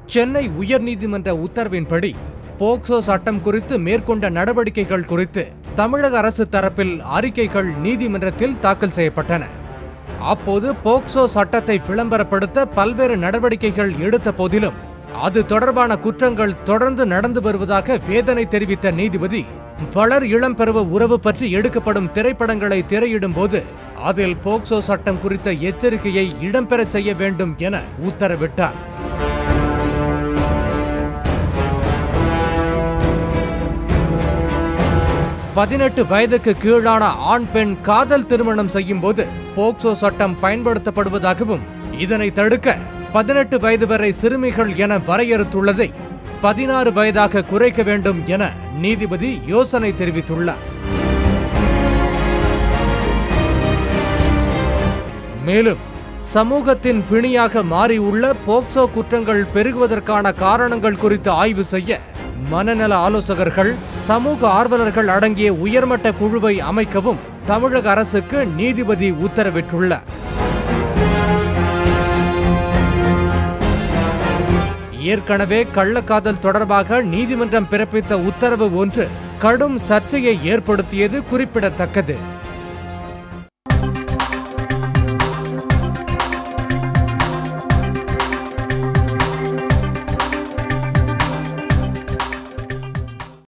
சென்னை உயர்நீதிமன்ற உத்தரவின்படி போக்சோ சட்டம் குறித்து மேற்கொண்ட நடவடிக்கைகள் குறித்து தமிழக அரசு தரப்பில் அறிக்கைகள் நீதிமன்றத்தில் தாக்கல் செய்யப்பட்டன அப்போது போக்சோ சட்டத்தை விளம்பரப்படுத்த பல்வேறு நடவடிக்கைகள் எடுத்த போதிலும் அது தொடர்பான குற்றங்கள் தொடர்ந்து நடந்து வருவதாக வேதனை தெரிவித்த நீதிபதி வளர் இளம் பருவ உறவு பற்றி எடுக்கப்படும் திரைப்படங்களை திரையிடும் போது அதில் போக்சோ சட்டம் குறித்த எச்சரிக்கையை இடம்பெறச் செய்ய வேண்டும் என உத்தரவிட்டார் பதினெட்டு வயதுக்கு கீழான ஆண் பெண் காதல் திருமணம் செய்யும் போது போக்சோ சட்டம் பயன்படுத்தப்படுவதாகவும் இதனை தடுக்க பதினெட்டு வயது வரை சிறுமிகள் என வரையறுத்துள்ளதை பதினாறு வயதாக குறைக்க வேண்டும் என நீதிபதி யோசனை தெரிவித்துள்ளார் மேலும் சமூகத்தின் பிணியாக மாறியுள்ள போக்சோ குற்றங்கள் பெருகுவதற்கான காரணங்கள் குறித்து ஆய்வு செய்ய மனநல ஆலோசகர்கள் சமூக ஆர்வலர்கள் அடங்கிய உயர்மட்ட குழுவை அமைக்கவும் தமிழக அரசுக்கு நீதிபதி உத்தரவிட்டுள்ளார் ஏற்கனவே கள்ளக்காதல் தொடர்பாக நீதிமன்றம் பிறப்பித்த உத்தரவு ஒன்று கடும் சர்ச்சையை ஏற்படுத்தியது குறிப்பிடத்தக்கது